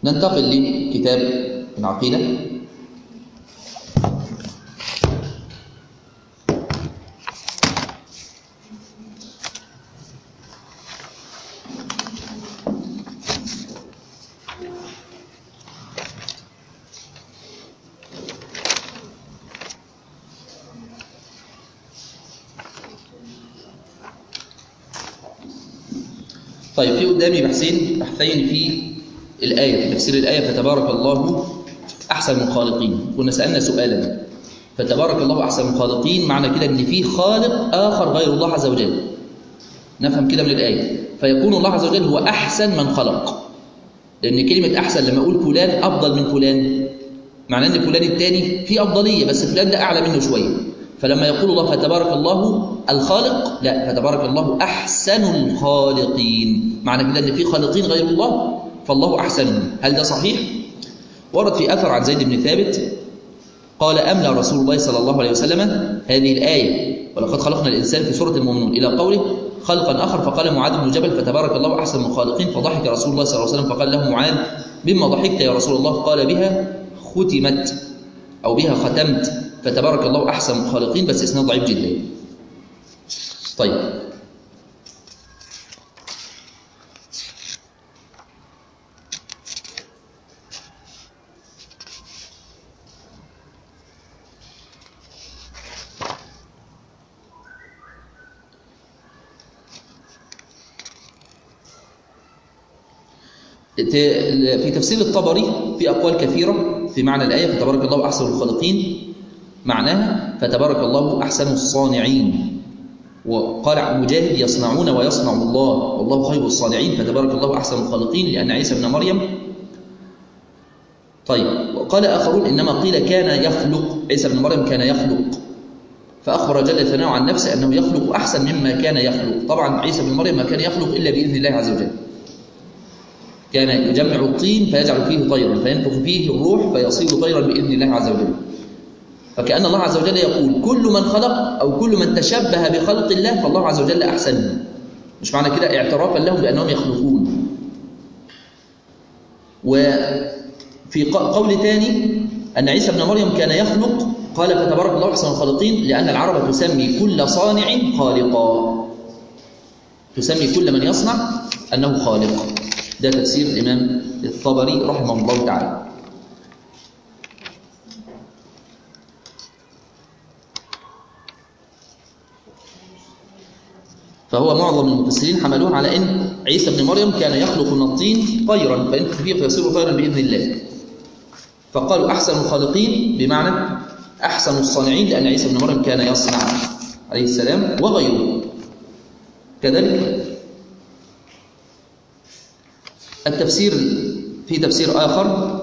ننتقل لكتاب العقيدة طيب في قدامي بحثين بحثين في الآية في تفسير الآية فتبارك الله أحسن الخالقين كنا سألنا سؤالا فتبارك الله أحسن الخالقين معنى كده إن في خالق آخر غير الله عز وجل نفهم كده من الآية فيكون الله عز وجل هو أحسن من خلق لأن كلمة أحسن لما أقول فلان أفضل من فلان معناه إن فلان التاني في أفضلية بس فلان ده أعلى منه شوية فلما يقول الله فتبارك الله الخالق لا فتبارك الله أحسن الخالقين معنى كده إن في خالقين غير الله فالله أحسن هل ده صحيح؟ ورد في أثر عن زيد بن ثابت قال أملى رسول الله صلى الله عليه وسلم هذه الآية ولقد خلقنا الإنسان في سورة المؤمنون إلى قوله خلقا آخر فقال معاذ بن جبل فتبارك الله أحسن الخالقين فضحك رسول الله صلى الله عليه وسلم فقال له معاذ بما ضحكت يا رسول الله قال بها ختمت أو بها ختمت فتبارك الله أحسن الخالقين بس إسناد ضعيف جدا طيب في تفسير الطبري في أقوال كثيرة في معنى الآية فتبارك الله أحسن الخالقين معناها فتبارك الله أحسن الصانعين وقال مجاهد يصنعون ويصنع الله والله خير الصانعين فتبارك الله أحسن الخالقين لأن عيسى بن مريم طيب وقال آخرون إنما قيل كان يخلق عيسى بن مريم كان يخلق فأخبر جل ثناؤه عن نفسه أنه يخلق أحسن مما كان يخلق طبعا عيسى بن مريم ما كان يخلق إلا بإذن الله عز وجل كان يجمع الطين فيجعل فيه طيرا فينفخ فيه الروح فيصير طيرا بإذن الله عز وجل فكأن الله عز وجل يقول كل من خلق أو كل من تشبه بخلق الله فالله عز وجل أحسن مش معنى كده اعترافا لهم بأنهم يخلقون وفي قول ثاني أن عيسى بن مريم كان يخلق قال فتبارك الله أحسن الخالقين لأن العرب تسمي كل صانع خالقا تسمي كل من يصنع أنه خالق ده تفسير الإمام الطبري رحمه الله تعالى فهو معظم المفسرين حملوه على ان عيسى بن مريم كان يخلق من الطين طيرا فينفخ فيه فيصير طيرا باذن الله فقالوا احسن الخالقين بمعنى احسن الصانعين لان عيسى بن مريم كان يصنع عليه السلام وغيره كذلك التفسير في تفسير اخر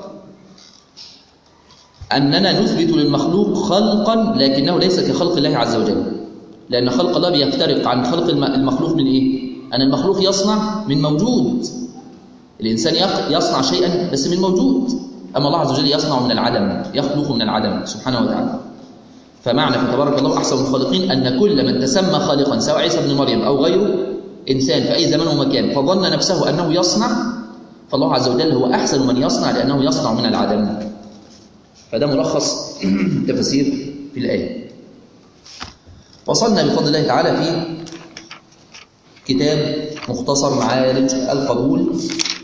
اننا نثبت للمخلوق خلقا لكنه ليس كخلق الله عز وجل لأن خلق الله بيفترق عن خلق المخلوق من إيه؟ أن المخلوق يصنع من موجود الإنسان يصنع شيئا بس من موجود أما الله عز وجل يصنع من العدم يخلق من العدم سبحانه وتعالى فمعنى فتبارك الله أحسن الخالقين أن كل من تسمى خالقا سواء عيسى بن مريم أو غيره إنسان في أي زمان ومكان فظن نفسه أنه يصنع فالله عز وجل هو أحسن من يصنع لأنه يصنع من العدم فده ملخص تفسير في الآية وصلنا بفضل الله تعالى في كتاب مختصر معارج القبول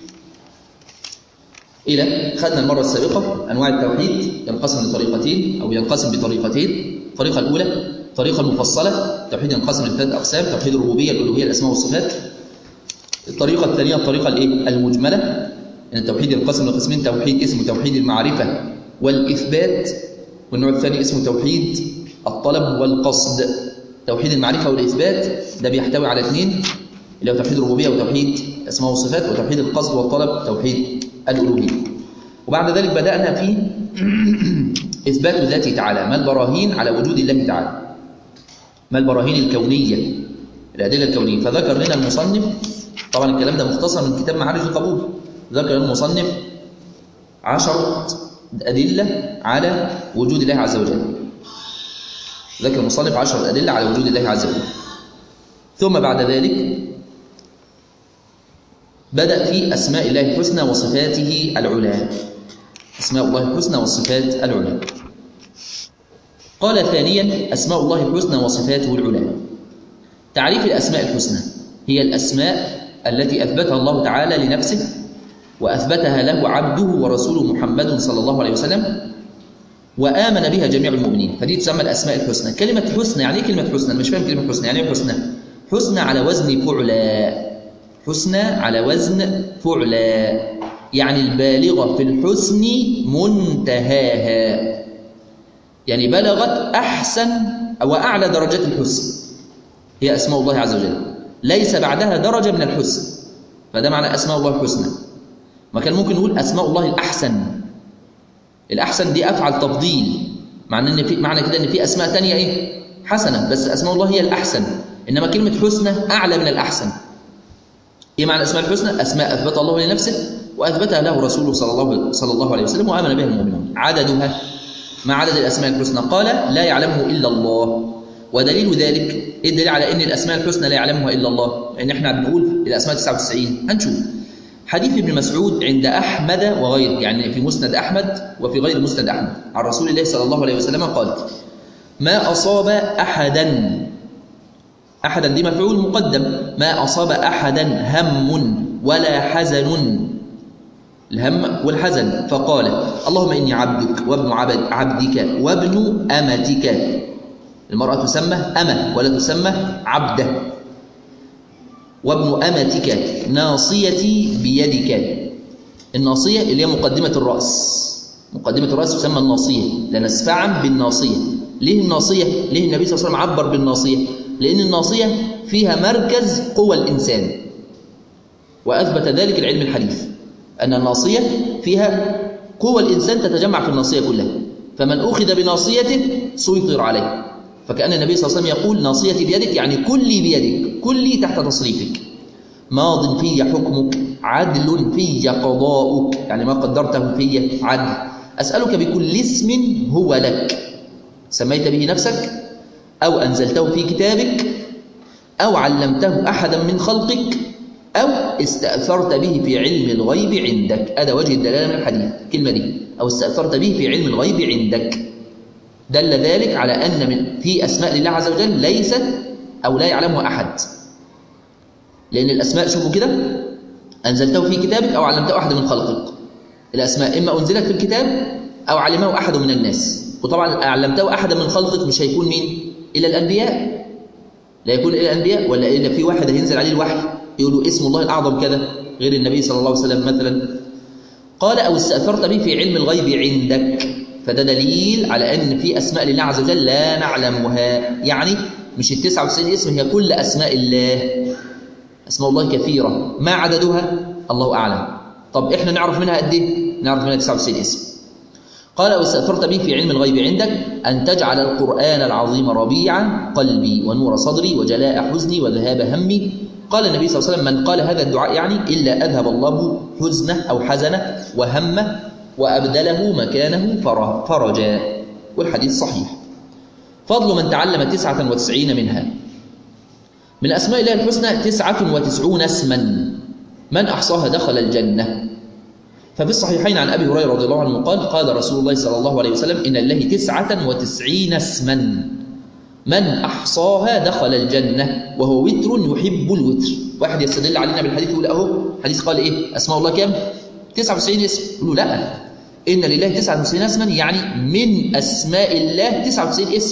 إلى خدنا المرة السابقة أنواع التوحيد ينقسم لطريقتين أو ينقسم بطريقتين الطريقة الأولى الطريقة المفصلة التوحيد ينقسم لثلاث أقسام توحيد الربوبية الألوهية الأسماء والصفات الطريقة الثانية الطريقة الإيه؟ المجملة يعني التوحيد ينقسم لقسمين توحيد اسمه توحيد المعرفة والإثبات والنوع الثاني اسمه توحيد الطلب والقصد توحيد المعرفة والإثبات ده بيحتوي على اثنين اللي هو توحيد الربوبية وتوحيد الأسماء والصفات وتوحيد القصد والطلب توحيد الألوهية وبعد ذلك بدأنا في إثبات ذاته تعالى ما البراهين على وجود الله تعالى ما البراهين الكونية الأدلة الكونية فذكر لنا المصنف طبعا الكلام ده مختصر من كتاب معارج القبول ذكر لنا المصنف عشرة أدلة على وجود الله عز وجل ذكر المصنف عشر أدلة على وجود الله عز وجل ثم بعد ذلك بدأ في أسماء الله الحسنى وصفاته العلى أسماء الله الحسنى والصفات العلى قال ثانيا أسماء الله الحسنى وصفاته العلى تعريف الأسماء الحسنى هي الأسماء التي أثبتها الله تعالى لنفسه وأثبتها له عبده ورسوله محمد صلى الله عليه وسلم وآمن بها جميع المؤمنين فدي تسمى الأسماء الحسنى كلمة حسنى يعني إيه كلمة حسنى أنا مش فاهم كلمة حسنى يعني إيه حسنى حسنى على وزن فعلى حسنى على وزن فعلى يعني البالغة في الحسن منتهاها يعني بلغت أحسن أو أعلى درجات الحسن هي أسماء الله عز وجل ليس بعدها درجة من الحسن فده معنى أسماء الله الحسنى ما كان ممكن نقول أسماء الله الأحسن الأحسن دي أفعل تفضيل معنى إن في معنى كده إن في أسماء تانية إيه حسنة بس أسماء الله هي الأحسن إنما كلمة حسنى أعلى من الأحسن إيه معنى الأسماء الحسنى أسماء أثبتها الله لنفسه وأثبتها له رسوله صلى الله صلى الله عليه وسلم وآمن بها المؤمنون عددها ما عدد الأسماء الحسنى قال لا يعلمه إلا الله ودليل ذلك إيه الدليل على أن الأسماء الحسنى لا يعلمها إلا الله لأن إحنا بنقول الأسماء 99 هنشوف حديث ابن مسعود عند أحمد وغيره يعني في مسند أحمد وفي غير مسند أحمد عن رسول الله صلى الله عليه وسلم قال ما أصاب أحدا أحدا دي مفعول مقدم ما أصاب أحدا هم ولا حزن الهم والحزن فقال اللهم إني عبدك وابن عبد عبدك وابن أمتك المرأة تسمى أمة ولا تسمى عبده وابن أمتك ناصيتي بيدك الناصية اللي هي مقدمة الرأس مقدمة الرأس تسمى الناصية لنسفعا بالناصية ليه الناصية؟ ليه النبي صلى الله عليه وسلم عبر بالناصية؟ لأن الناصية فيها مركز قوى الإنسان وأثبت ذلك العلم الحديث أن الناصية فيها قوى الإنسان تتجمع في الناصية كلها فمن أخذ بناصيته سيطر عليه فكأن النبي صلى الله عليه وسلم يقول ناصيتي بيدك يعني كلي بيدك كلي تحت تصريفك ماض في حكمك عدل في قضاؤك يعني ما قدرته في عدل أسألك بكل اسم هو لك سميت به نفسك أو أنزلته في كتابك أو علمته أحدا من خلقك أو استأثرت به في علم الغيب عندك هذا وجه الدلالة من الحديث الكلمة دي أو استأثرت به في علم الغيب عندك دل ذلك على أن من في أسماء لله عز وجل ليست أو لا يعلمها أحد لأن الأسماء شوفوا كده أنزلته في كتابك أو علمته أحد من خلقك الأسماء إما أنزلت في الكتاب أو علمه أحد من الناس وطبعا علمته أحد من خلقك مش هيكون مين إلا الأنبياء لا يكون إلا الأنبياء ولا إلا في واحد هينزل عليه الوحي يقولوا اسم الله الأعظم كذا غير النبي صلى الله عليه وسلم مثلا قال أو استأثرت به في علم الغيب عندك فده دليل على أن في أسماء لله عز وجل لا نعلمها يعني مش ال 99 اسم هي كل أسماء الله أسماء الله كثيرة ما عددها الله أعلم طب إحنا نعرف منها قد إيه؟ نعرف منها 99 اسم قال واستأثرت به في علم الغيب عندك أن تجعل القرآن العظيم ربيع قلبي ونور صدري وجلاء حزني وذهاب همي قال النبي صلى الله عليه وسلم من قال هذا الدعاء يعني إلا أذهب الله حزنه أو حزنه وهمه وأبدله مكانه فرجا والحديث صحيح فضل من تعلم تسعة وتسعين منها من أسماء الله الحسنى تسعة وتسعون اسما من أحصاها دخل الجنة ففي الصحيحين عن أبي هريرة رضي الله عنه قال قال رسول الله صلى الله عليه وسلم إن الله تسعة وتسعين اسما من أحصاها دخل الجنة وهو وتر يحب الوتر واحد يستدل علينا بالحديث يقول أهو حديث قال إيه أسماء الله كام 99 اسم يقول له لا إن لله 99 اسما يعني من أسماء الله 99 اسم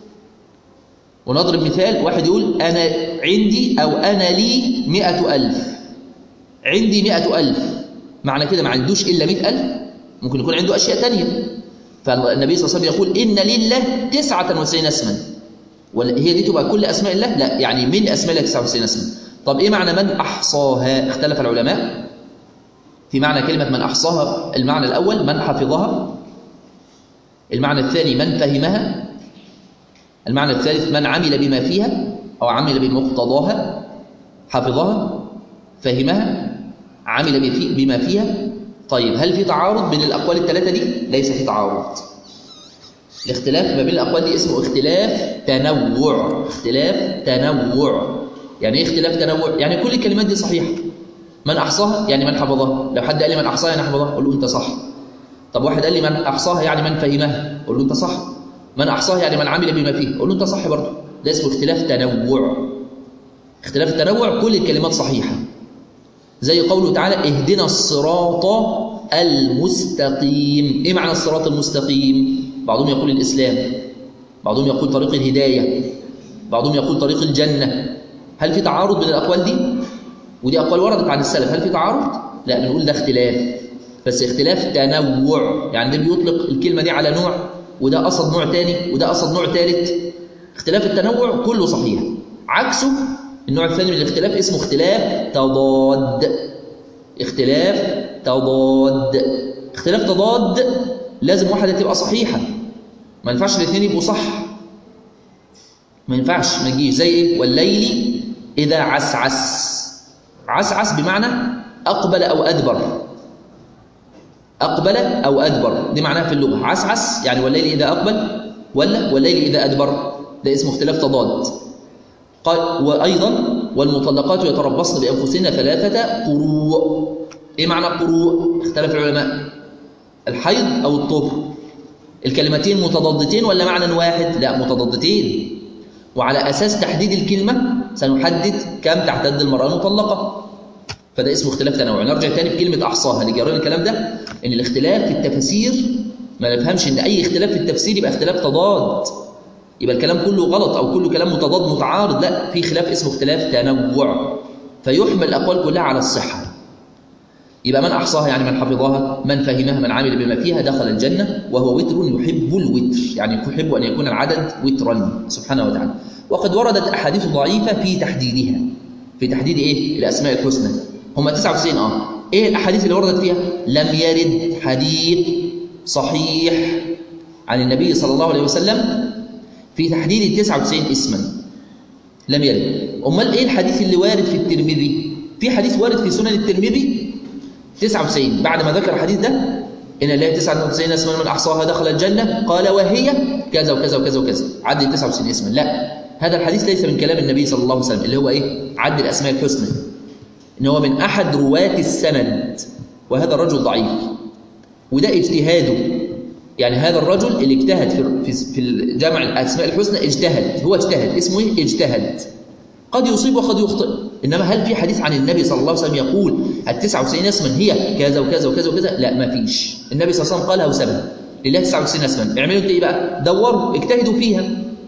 ونضرب مثال واحد يقول أنا عندي أو أنا لي مئة ألف عندي مئة ألف معنى كده ما عندوش إلا مئة ألف ممكن يكون عنده أشياء تانية فالنبي صلى الله عليه وسلم يقول إن لله تسعة وتسعين اسما هي دي تبقى كل أسماء الله لا يعني من أسماء الله 99 اسما طب إيه معنى من أحصاها اختلف العلماء في معنى كلمة من أحصاها المعنى الأول من حفظها المعنى الثاني من فهمها المعنى الثالث من عمل بما فيها أو عمل بمقتضاها حفظها فهمها عمل بما فيها طيب هل في تعارض بين الأقوال الثلاثة دي؟ ليس في تعارض الاختلاف ما بين الأقوال دي اسمه اختلاف تنوع اختلاف تنوع يعني ايه اختلاف تنوع؟ يعني كل الكلمات دي صحيحة من أحصاها يعني من حفظها لو حد قال لي من أحصاها يعني حفظها أقول له أنت صح طب واحد قال لي من أحصاها يعني من فهمها أقول له أنت صح من أحصاها يعني من عمل بما فيه أقول له أنت صح برضه ده اسمه اختلاف تنوع اختلاف التنوع كل الكلمات صحيحة زي قوله تعالى اهدنا الصراط المستقيم ايه معنى الصراط المستقيم بعضهم يقول الإسلام بعضهم يقول طريق الهداية بعضهم يقول طريق الجنة هل في تعارض بين الأقوال دي ودي أقوال وردت عن السلف هل في تعارض لا بنقول ده اختلاف بس اختلاف تنوع يعني ده بيطلق الكلمة دي على نوع وده قصد نوع تاني وده قصد نوع ثالث اختلاف التنوع كله صحيح عكسه النوع الثاني من الاختلاف اسمه اختلاف تضاد اختلاف تضاد اختلاف تضاد لازم واحدة تبقى صحيحة ما ينفعش الاثنين يبقوا صح ما ينفعش ما تجيش زي ايه والليل إذا عسعس عسعس بمعنى أقبل أو أدبر أقبل أو أدبر دي معناها في اللغة عسعس يعني والليل إذا أقبل ولا والليل إذا أدبر ده اسمه اختلاف تضاد قال وأيضا والمطلقات يتربصن بأنفسهن ثلاثة قروء إيه معنى قروء؟ اختلف العلماء الحيض أو الطهر الكلمتين متضادتين ولا معنى واحد؟ لا متضادتين وعلى أساس تحديد الكلمة سنحدد كم تعتد المرأة المطلقة فده اسمه اختلاف تنوع نرجع تاني بكلمة أحصاها اللي جرينا الكلام ده إن الاختلاف في التفسير ما نفهمش إن أي اختلاف في التفسير يبقى اختلاف تضاد يبقى الكلام كله غلط أو كله كلام متضاد متعارض لا في خلاف اسمه اختلاف تنوع فيحمل الأقوال كلها على الصحة يبقى من أحصاها يعني من حفظها من فهمها من عمل بما فيها دخل الجنة وهو وتر يحب الوتر يعني يحب أن يكون العدد وترا سبحانه وتعالى وقد وردت أحاديث ضعيفة في تحديدها في تحديد إيه؟ الأسماء الحسنى هم 99 آه إيه الأحاديث اللي وردت فيها؟ لم يرد حديث صحيح عن النبي صلى الله عليه وسلم في تحديد 99 اسما لم يرد امال ايه الحديث اللي وارد في الترمذي في حديث وارد في سنن الترمذي 99 بعد ما ذكر الحديث ده ان الله 99 اسما من احصاها دخل الجنه قال وهي كذا وكذا وكذا وكذا عد 99 اسما لا هذا الحديث ليس من كلام النبي صلى الله عليه وسلم اللي هو ايه عد الاسماء الحسنى ان هو من احد رواه السند وهذا الرجل ضعيف وده اجتهاده يعني هذا الرجل اللي اجتهد في في جمع الاسماء الحسنى اجتهد هو اجتهد اسمه ايه اجتهد قد يصيب وقد يخطئ انما هل في حديث عن النبي صلى الله عليه وسلم يقول ال 99 اسما هي كذا وكذا وكذا وكذا لا ما فيش النبي صلى الله عليه وسلم قالها وسبها لله 99 اسما اعملوا انت ايه بقى دوروا اجتهدوا فيها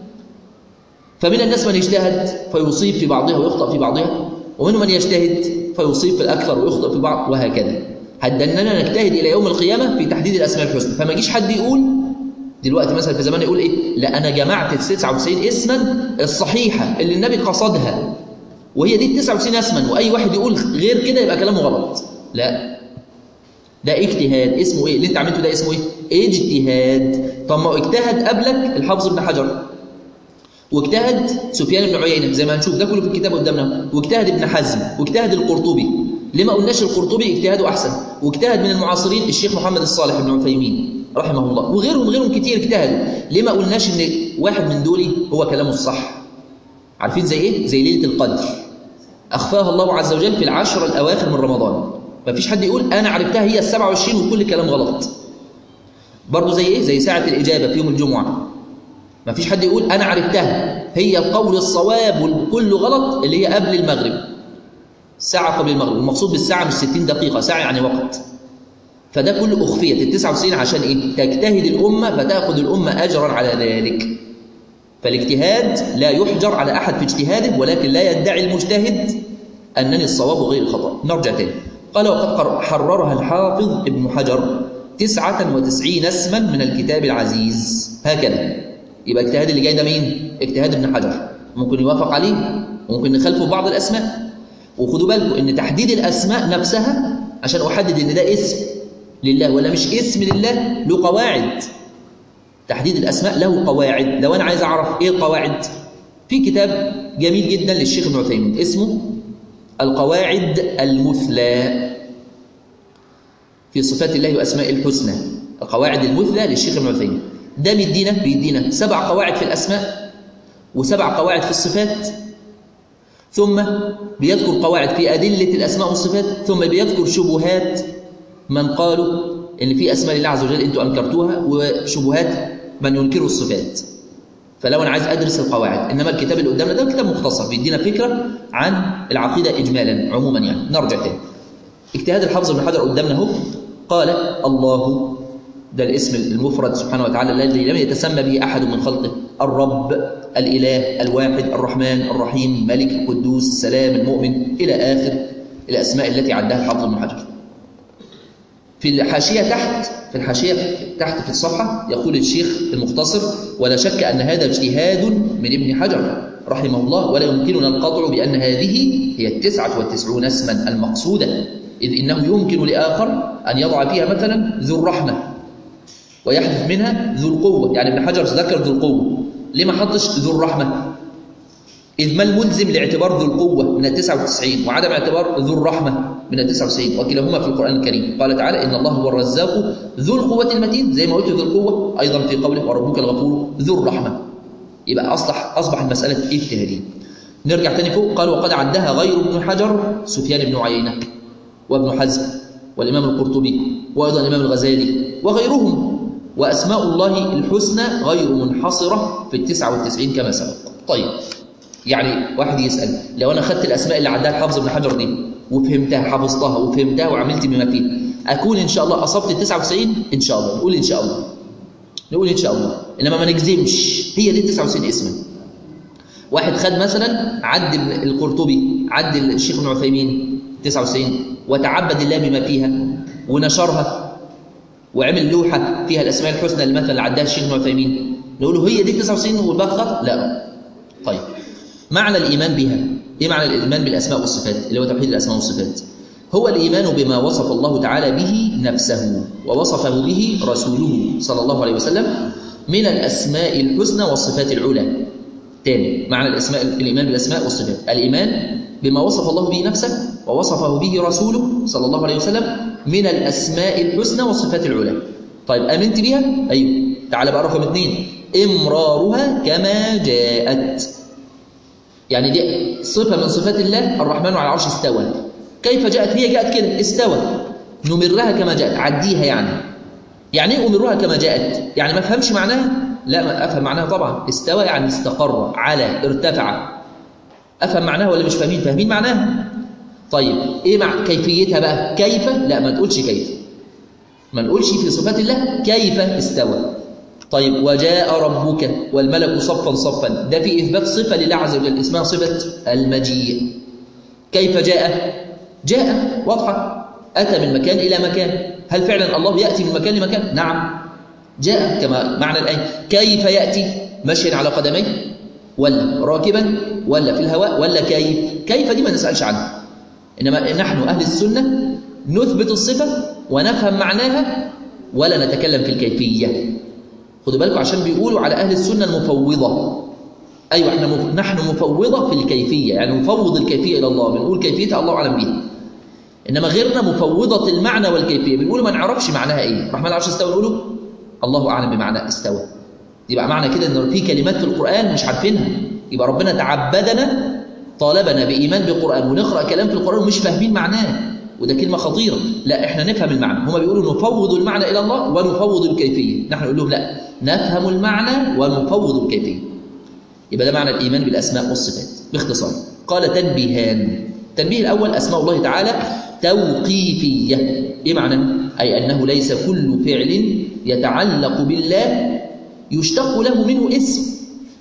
فمن الناس من يجتهد فيصيب في بعضها ويخطئ في بعضها ومنهم من يجتهد فيصيب في الاكثر ويخطئ في بعض وهكذا هدننا نجتهد الى يوم القيامه في تحديد الاسماء الحسنى فما يجيش حد يقول دلوقتي مثلا في زمان يقول ايه لا انا جمعت ال 99 اسما الصحيحه اللي النبي قصدها وهي دي ال 99 اسما واي واحد يقول غير كده يبقى كلامه غلط لا ده اجتهاد اسمه ايه اللي انت عملته ده اسمه ايه اجتهاد طب ما اجتهد قبلك الحافظ ابن حجر واجتهد سفيان بن عيينه زي ما هنشوف ده كله في الكتاب قدامنا واجتهد ابن حزم واجتهد القرطبي ليه ما قلناش القرطبي اجتهاده احسن واجتهد من المعاصرين الشيخ محمد الصالح بن عثيمين رحمه الله وغيرهم غيرهم كتير اجتهدوا ليه ما قلناش ان واحد من دول هو كلامه الصح عارفين زي ايه زي ليله القدر اخفاها الله عز وجل في العشر الاواخر من رمضان ما فيش حد يقول انا عرفتها هي ال 27 وكل كلام غلط برضه زي ايه زي ساعه الاجابه في يوم الجمعه ما فيش حد يقول انا عرفتها هي القول الصواب والكل غلط اللي هي قبل المغرب ساعة قبل المغرب المقصود بالساعة مش 60 دقيقة ساعة يعني وقت فده كله أخفيت ال 99 عشان إيه؟ تجتهد الأمة فتأخذ الأمة أجرا على ذلك فالاجتهاد لا يحجر على أحد في اجتهاده ولكن لا يدعي المجتهد أنني الصواب وغير الخطأ نرجع تاني قال وقد حررها الحافظ ابن حجر تسعة وتسعين اسما من الكتاب العزيز هكذا يبقى اجتهاد اللي جاي ده مين؟ اجتهاد ابن حجر ممكن يوافق عليه وممكن نخالفه بعض الأسماء وخدوا بالكم ان تحديد الاسماء نفسها عشان احدد ان ده اسم لله ولا مش اسم لله له قواعد تحديد الاسماء له قواعد لو انا عايز اعرف ايه القواعد في كتاب جميل جدا للشيخ ابن عثيمين اسمه القواعد المثلى في صفات الله واسماء الحسنى القواعد المثلى للشيخ ابن عثيمين ده بيدينا بيدينا سبع قواعد في الاسماء وسبع قواعد في الصفات ثم بيذكر قواعد في أدلة الأسماء والصفات ثم بيذكر شبهات من قالوا إن في أسماء الله عز وجل أنتم أنكرتوها وشبهات من ينكروا الصفات فلو أنا عايز أدرس القواعد إنما الكتاب اللي قدامنا ده كتاب مختصر بيدينا فكرة عن العقيدة إجمالا عموما يعني نرجع تاني اجتهاد الحافظ بن حجر قدامنا اهو قال الله ده الاسم المفرد سبحانه وتعالى الذي لم يتسمى به أحد من خلقه الرب الإله الواحد الرحمن الرحيم ملك القدوس السلام المؤمن إلى آخر الأسماء التي عدها الحافظ بن حجر في الحاشية تحت في الحاشية تحت في الصفحة يقول الشيخ المختصر ولا شك أن هذا اجتهاد من ابن حجر رحمه الله ولا يمكننا القطع بأن هذه هي التسعة والتسعون اسما المقصودة إذ إنه يمكن لآخر أن يضع فيها مثلا ذو الرحمة ويحذف منها ذو القوة يعني ابن حجر ذكر ذو القوة ليه ما حطش ذو الرحمة إذ ما الملزم لاعتبار ذو القوة من التسعة وتسعين وعدم اعتبار ذو الرحمة من التسعة وتسعين وكلاهما في القرآن الكريم قال تعالى إن الله هو الرزاق ذو القوة المتين زي ما قلت ذو القوة أيضا في قوله وربك الغفور ذو الرحمة يبقى أصلح أصبح المسألة اجتهادية نرجع تاني فوق قال وقد عدها غير ابن حجر سفيان بن عيينة وابن حزم والإمام القرطبي وأيضا الإمام الغزالي وغيرهم وأسماء الله الحسنى غير منحصرة في التسعة والتسعين كما سبق طيب يعني واحد يسأل لو أنا خدت الأسماء اللي عدها الحافظ ابن حجر دي وفهمتها حفظتها وفهمتها وعملت بما فيه أكون إن شاء الله أصبت التسعة وتسعين إن شاء الله نقول إن شاء الله نقول إن شاء الله إنما ما نجزمش هي دي التسعة وتسعين اسما واحد خد مثلا عد القرطبي عد الشيخ ابن عثيمين 99 وتعبد الله بما فيها ونشرها وعمل لوحة فيها الأسماء الحسنى اللي مثلا عدها الشيخ ابن عثيمين نقول له هي دي 99 والباقي خطأ؟ لا طيب معنى الإيمان بها إيه معنى الإيمان بالأسماء والصفات اللي هو توحيد الأسماء والصفات هو الإيمان بما وصف الله تعالى به نفسه ووصفه به رسوله صلى الله عليه وسلم من الأسماء الحسنى والصفات العلى تاني معنى الأسماء الإيمان بالأسماء والصفات الإيمان بما وصف الله به نفسه ووصفه به رسوله صلى الله عليه وسلم من الأسماء الحسنى والصفات العلى طيب أمنت بها؟ أيوه تعال بقى رقم اثنين إمرارها كما جاءت يعني دي صفة من صفات الله الرحمن على العرش استوى كيف جاءت هي جاءت كده استوى نمرها كما جاءت عديها يعني يعني ايه امرها كما جاءت يعني ما افهمش معناها لا ما افهم معناها طبعا استوى يعني استقر على ارتفع افهم معناها ولا مش فاهمين فاهمين معناها طيب ايه مع كيفيتها بقى كيف لا ما تقولش كيف ما نقولش في صفات الله كيف استوى طيب وجاء ربك والملك صفا صفا ده في إثبات صفة لله عز وجل اسمها صفة المجيء كيف جاء؟ جاء واضحة أتى من مكان إلى مكان هل فعلا الله يأتي من مكان لمكان؟ نعم جاء كما معنى الآية كيف يأتي؟ مشيا على قدميه ولا راكبا ولا في الهواء ولا كيف؟ كيف دي ما نسألش عنها إنما نحن أهل السنة نثبت الصفة ونفهم معناها ولا نتكلم في الكيفية خدوا بالكم عشان بيقولوا على أهل السنة المفوضة أيوة احنا مف... نحن مفوضة في الكيفية يعني نفوض الكيفية إلى الله بنقول كيفيتها الله أعلم بيها إنما غيرنا مفوضة المعنى والكيفية بنقول ما نعرفش معناها إيه الرحمن العرش استوى نقوله الله أعلم بمعنى استوى يبقى معنى كده إن في كلمات في القرآن مش عارفينها يبقى ربنا تعبدنا طالبنا بإيمان بالقرآن ونقرأ كلام في القرآن ومش فاهمين معناه وده كلمة خطيرة لا احنا نفهم المعنى هما بيقولوا نفوض المعنى إلى الله ونفوض الكيفية نحن نقول لهم لا نفهم المعنى ونفوض الكيفية يبقى ده معنى الإيمان بالأسماء والصفات باختصار قال تنبيهان التنبيه الأول أسماء الله تعالى توقيفية إيه معنى؟ أي أنه ليس كل فعل يتعلق بالله يشتق له منه اسم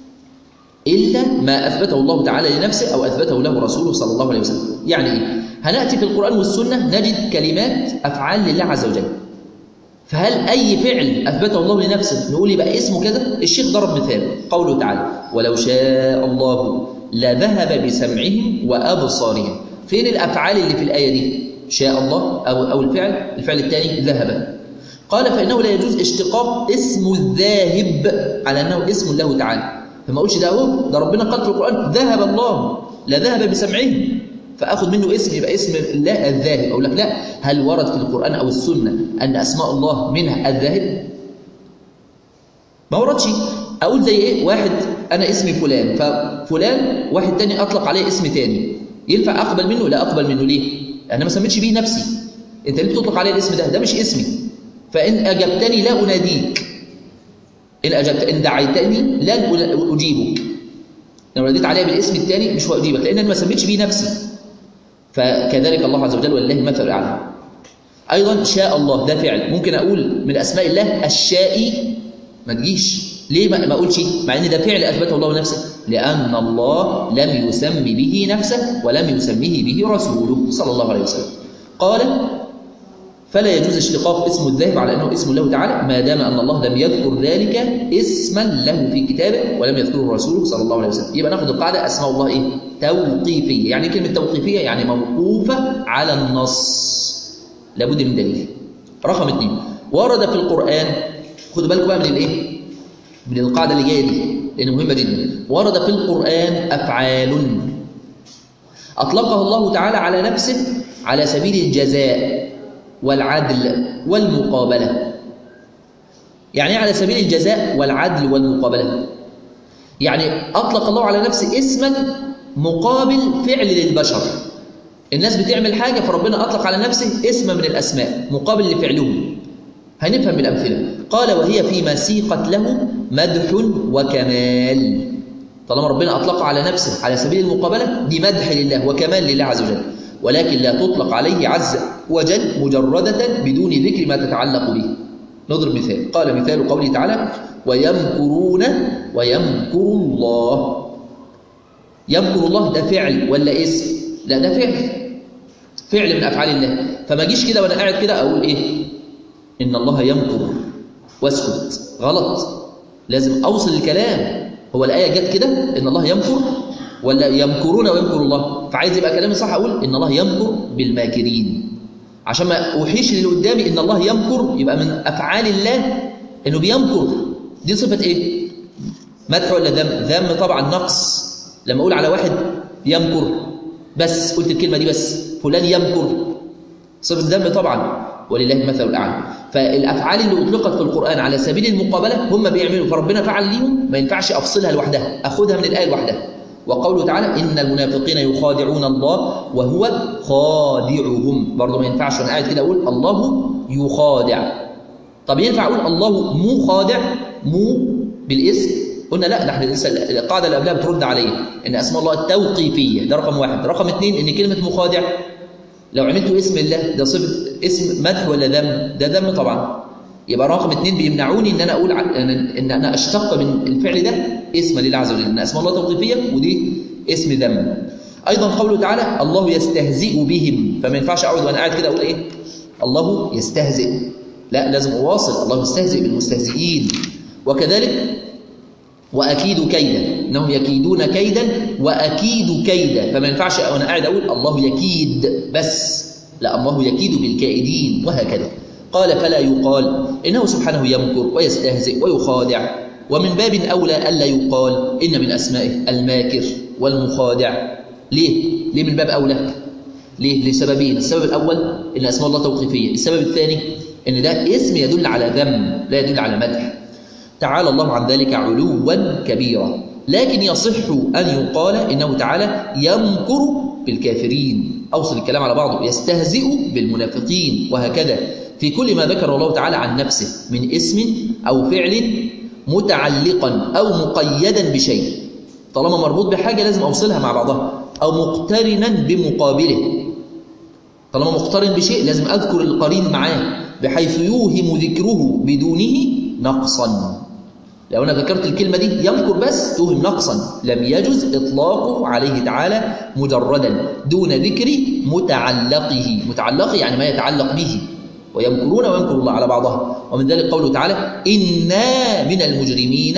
إلا ما أثبته الله تعالى لنفسه أو أثبته له رسوله صلى الله عليه وسلم يعني إيه؟ هنأتي في القرآن والسنة نجد كلمات أفعال لله عز وجل فهل أي فعل أثبته الله لنفسه نقول يبقى اسمه كذا الشيخ ضرب مثال قوله تعالى ولو شاء الله لذهب بسمعهم وأبصارهم فين الأفعال اللي في الآية دي شاء الله أو, أو الفعل الفعل الثاني ذهب قال فإنه لا يجوز اشتقاق اسم الذاهب على أنه اسم له تعالى فما أقولش ده هو ده ربنا قال في القرآن ذهب الله لا ذهب بسمعهم فاخذ منه اسم يبقى اسم الله الذاهب اقول لك لا هل ورد في القران او السنه ان اسماء الله منها الذاهب ما وردش اقول زي ايه واحد انا اسمي فلان ففلان واحد تاني اطلق عليه اسم تاني ينفع اقبل منه لا اقبل منه ليه انا ما سميتش بيه نفسي انت ليه بتطلق عليه الاسم ده ده مش اسمي فان اجبتني لا اناديك ان اجبت ان دعيتني لن اجيبك لو ناديت عليا بالاسم الثاني مش هاجيبك لان انا ما سميتش بيه نفسي فكذلك الله عز وجل ولله المثل الاعلى ايضا شاء الله ده فعل ممكن اقول من اسماء الله الشائي ما تجيش ليه ما اقولش مع ان ده فعل اثبته الله لنفسه لان الله لم يسم به نفسه ولم يسميه به رسوله صلى الله عليه وسلم قال فلا يجوز اشتقاق اسم الذهب على انه اسم الله تعالى ما دام ان الله لم يذكر ذلك اسما له في كتابه ولم يذكره رسوله صلى الله عليه وسلم يبقى ناخد القاعده اسماء الله ايه توقيفيه يعني كلمه توقيفيه يعني موقوفه على النص لابد من دليل رقم اثنين ورد في القران خدوا بالكم بقى من الايه من القاعده اللي جايه دي لان مهمه جدا ورد في القران افعال اطلقها الله تعالى على نفسه على سبيل الجزاء والعدل والمقابلة يعني على سبيل الجزاء والعدل والمقابلة يعني أطلق الله على نفسه اسما مقابل فعل للبشر الناس بتعمل حاجة فربنا أطلق على نفسه اسما من الأسماء مقابل لفعلهم هنفهم بالأمثلة قال وهي فيما سيقت له مدح وكمال طالما ربنا أطلق على نفسه على سبيل المقابلة دي مدح لله وكمال لله عز وجل ولكن لا تطلق عليه عز وجل مجردة بدون ذكر ما تتعلق به نضرب مثال قال مثال قوله تعالى ويمكرون ويمكر الله يمكر الله ده فعل ولا اسم لا ده فعل فعل من أفعال الله فما جيش كده وأنا قاعد كده أقول إيه إن الله يمكر واسكت غلط لازم أوصل الكلام هو الآية جت كده إن الله يمكر ولا يمكرون ويمكر الله فعايز يبقى كلامي صح اقول ان الله يمكر بالماكرين عشان ما اوحيش اللي قدامي ان الله يمكر يبقى من افعال الله انه بيمكر دي صفه ايه مدح ولا ذم ذم طبعا نقص لما اقول على واحد يمكر بس قلت الكلمه دي بس فلان يمكر صفه ذم طبعا ولله المثل الاعلى فالافعال اللي اطلقت في القران على سبيل المقابله هم بيعملوا فربنا فعل ليهم ما ينفعش افصلها لوحدها اخدها من الايه لوحدها وقوله تعالى إن المنافقين يخادعون الله وهو خادعهم برضه ما ينفعش وانا قاعد كده أقول الله يخادع طب ينفع أقول الله مو خادع مو بالاسم قلنا لا نحن لسه القاعدة اللي قبلها بترد عليه إن أسماء الله التوقيفية ده رقم واحد رقم اثنين إن كلمة مخادع لو عملتوا اسم الله ده صفة اسم مدح ولا ذم ده ذم طبعا يبقى رقم اثنين بيمنعوني ان انا اقول ان انا اشتق من الفعل ده اسم لله عز وجل ان اسماء الله توقيفيه ودي اسم ذم ايضا قوله تعالى الله يستهزئ بهم فما ينفعش اقعد وانا قاعد كده اقول ايه الله يستهزئ لا لازم اواصل الله يستهزئ بالمستهزئين وكذلك واكيد كيدا انهم يكيدون كيدا واكيد كيدا فما ينفعش وانا قاعد اقول الله يكيد بس لا الله يكيد بالكائدين وهكذا قال فلا يقال إنه سبحانه يمكر ويستهزئ ويخادع ومن باب أولى ألا يقال إن من أسمائه الماكر والمخادع ليه؟ ليه من باب أولى؟ ليه؟ لسببين السبب الأول إن أسماء الله توقيفية السبب الثاني إن ده اسم يدل على ذم لا يدل على مدح تعالى الله عن ذلك علوا كبيرا لكن يصح أن يقال إنه تعالى يمكر بالكافرين أوصل الكلام على بعضه يستهزئ بالمنافقين وهكذا في كل ما ذكر الله تعالى عن نفسه من اسم أو فعل متعلقا أو مقيدا بشيء طالما مربوط بحاجة لازم أوصلها مع بعضها أو مقترنا بمقابله طالما مقترن بشيء لازم أذكر القرين معاه بحيث يوهم ذكره بدونه نقصا لو أنا ذكرت الكلمة دي يمكر بس توهم نقصا لم يجز إطلاقه عليه تعالى مجردا دون ذكر متعلقه متعلقه يعني ما يتعلق به ويمكرون ويمكر الله على بعضها ومن ذلك قوله تعالى إنا من المجرمين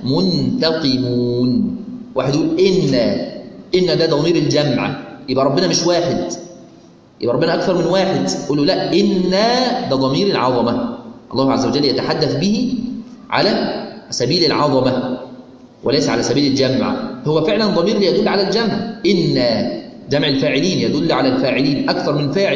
منتقمون واحد يقول إنا إن ده ضمير الجمع يبقى ربنا مش واحد يبقى ربنا أكثر من واحد قول له لا إنا ده ضمير العظمة الله عز وجل يتحدث به على سبيل العظمة وليس على سبيل الجمع هو فعلا ضمير يدل على الجمع إنا جمع الفاعلين يدل على الفاعلين أكثر من فاعل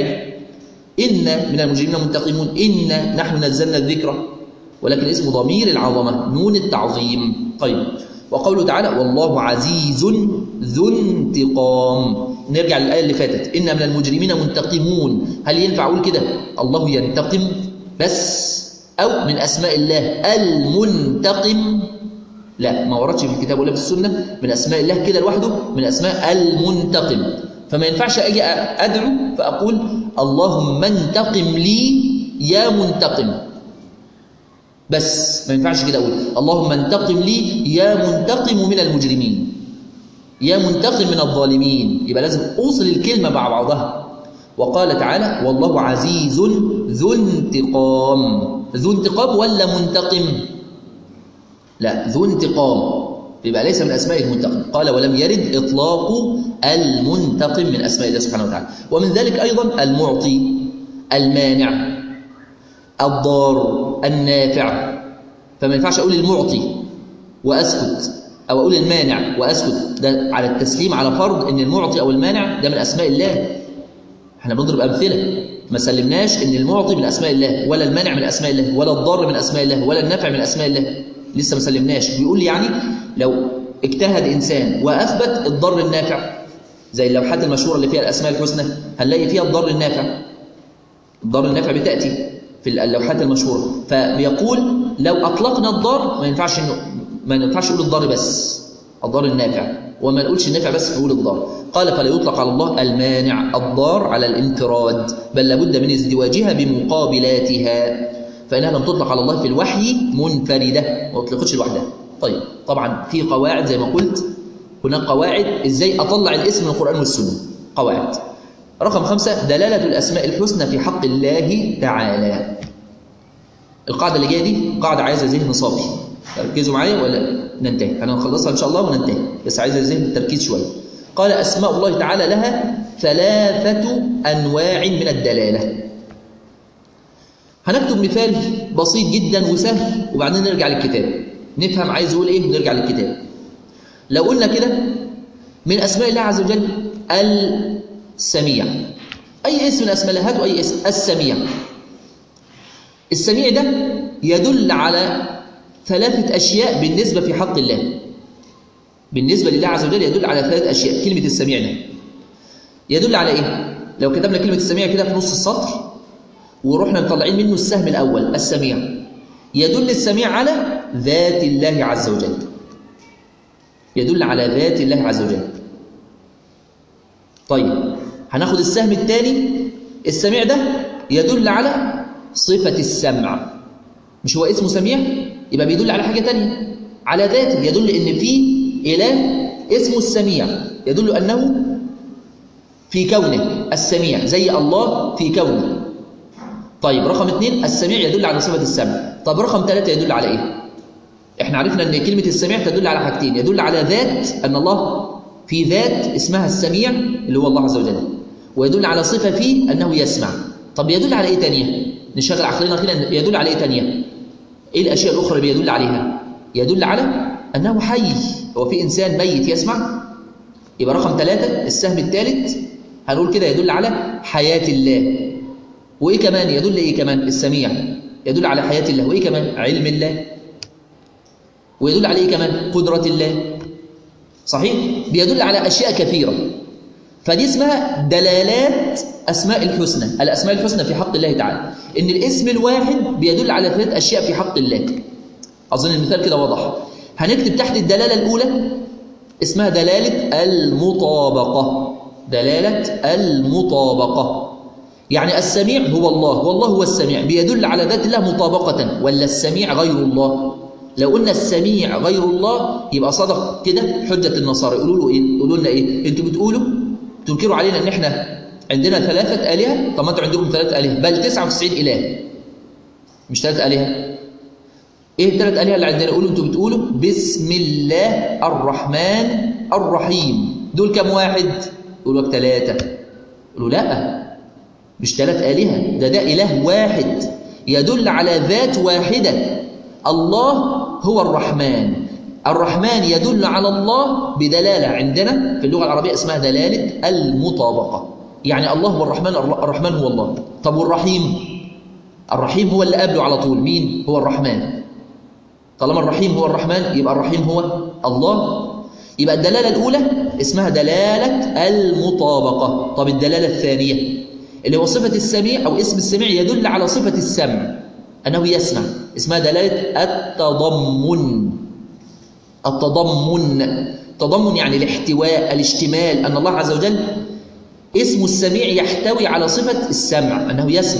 إن من المجرمين منتقمون إن نحن نزلنا الذكر ولكن اسم ضمير العظمة نون التعظيم طيب وقوله تعالى والله عزيز ذو انتقام نرجع للآية اللي فاتت إن من المجرمين منتقمون هل ينفع أقول كده الله ينتقم بس أو من أسماء الله المنتقم لا ما وردش في الكتاب ولا في السنة من أسماء الله كده لوحده من أسماء المنتقم فما ينفعش أجي أدعو فأقول اللهم انتقم لي يا منتقم بس ما ينفعش كده أقول اللهم انتقم لي يا منتقم من المجرمين يا منتقم من الظالمين يبقى لازم أوصل الكلمة مع بعضها وقال تعالى والله عزيز ذو انتقام ذو انتقام ولا منتقم لا ذو انتقام يبقى ليس من أسماء المنتقم قال ولم يرد إطلاق المنتقم من أسماء الله سبحانه وتعالى ومن ذلك أيضا المعطي المانع الضار النافع فما ينفعش أقول المعطي وأسكت أو أقول المانع وأسكت ده على التسليم على فرض أن المعطي أو المانع ده من أسماء الله احنا بنضرب أمثلة ما سلمناش أن المعطي من أسماء الله ولا المانع من أسماء الله ولا الضار من أسماء الله ولا النافع من أسماء الله لسه ما سلمناش بيقول لي يعني لو اجتهد إنسان وأثبت الضر النافع زي اللوحات المشهورة اللي فيها الأسماء الحسنى هنلاقي فيها الضر النافع الضر النافع بتأتي في اللوحات المشهورة فبيقول لو أطلقنا الضر ما ينفعش إنه ما ينفعش نقول الضر بس الضر النافع وما نقولش النافع بس نقول الضر قال فلا يطلق على الله المانع الضار على الانفراد بل لابد من ازدواجها بمقابلاتها فإنها لم تطلق على الله في الوحي منفردة ما تطلقش لوحدها طيب طبعا في قواعد زي ما قلت هناك قواعد ازاي أطلع الاسم من القرآن والسنة قواعد رقم خمسة دلالة الأسماء الحسنى في حق الله تعالى القاعدة اللي جاية دي قاعدة عايزة ذهن صافي ركزوا معايا ولا ننتهي هنخلصها إن شاء الله وننتهي بس عايزة ذهن التركيز شوية قال أسماء الله تعالى لها ثلاثة أنواع من الدلالة هنكتب مثال بسيط جدا وسهل وبعدين نرجع للكتاب نفهم عايز يقول ايه ونرجع للكتاب لو قلنا كده من أسماء الله عز وجل السميع أي اسم من أسماء الله هاتوا أي اسم السميع السميع ده يدل على ثلاثة أشياء بالنسبة في حق الله بالنسبة لله عز وجل يدل على ثلاثة أشياء كلمة السميع ده يدل على إيه؟ لو كتبنا كلمة السميع كده في نص السطر ورحنا مطلعين منه السهم الأول السميع يدل السميع على ذات الله عز وجل يدل على ذات الله عز وجل طيب هناخد السهم الثاني السميع ده يدل على صفة السمع مش هو اسمه سميع يبقى بيدل على حاجة تانية على ذاته يدل ان في إله اسمه السميع يدل أنه في كونه السميع زي الله في كونه طيب رقم اثنين السميع يدل على صفة السمع طب رقم ثلاثة يدل على ايه احنا عرفنا ان كلمة السميع تدل على حاجتين يدل على ذات ان الله في ذات اسمها السميع اللي هو الله عز وجل ويدل على صفة فيه انه يسمع طب يدل على ايه تانية نشغل عقلنا كده يدل على ايه تانية ايه الاشياء الاخرى بيدل عليها يدل على انه حي هو في انسان ميت يسمع يبقى رقم ثلاثة السهم الثالث هنقول كده يدل على حياة الله وإيه كمان يدل إيه كمان السميع يدل على حياة الله وإيه كمان علم الله ويدل على إيه كمان قدرة الله صحيح بيدل على أشياء كثيرة فدي اسمها دلالات أسماء الحسنى الأسماء الحسنى في حق الله تعالى إن الاسم الواحد بيدل على ثلاث أشياء في حق الله أظن المثال كده واضح هنكتب تحت الدلالة الأولى اسمها دلالة المطابقة دلالة المطابقة يعني السميع هو الله والله هو السميع بيدل على ذات الله مطابقة ولا السميع غير الله لو قلنا السميع غير الله يبقى صدق كده حجة النصارى يقولوا له ايه يقولوا لنا ايه انتوا بتقولوا تنكروا علينا ان احنا عندنا ثلاثة آلهة طب ما انتوا عندكم ثلاثة آلهة بل 99 إله مش ثلاثة آلهة ايه الثلاث آلهة اللي عندنا يقولوا انتوا بتقولوا بسم الله الرحمن الرحيم دول كم واحد يقولوا لك ثلاثة يقولوا لا مش ثلاث آلهة ده ده إله واحد يدل على ذات واحدة الله هو الرحمن الرحمن يدل على الله بدلالة عندنا في اللغة العربية اسمها دلالة المطابقة يعني الله هو الرحمن الرحمن هو الله طب والرحيم الرحيم هو اللي قبله على طول مين هو الرحمن طالما الرحيم هو الرحمن يبقى الرحيم هو الله يبقى الدلالة الأولى اسمها دلالة المطابقة طب الدلالة الثانية اللي هو صفة السميع أو اسم السميع يدل على صفة السمع أنه يسمع اسمها دلالة التضمن التضمن التضمن يعني الاحتواء الاشتمال أن الله عز وجل اسم السميع يحتوي على صفة السمع أنه يسمع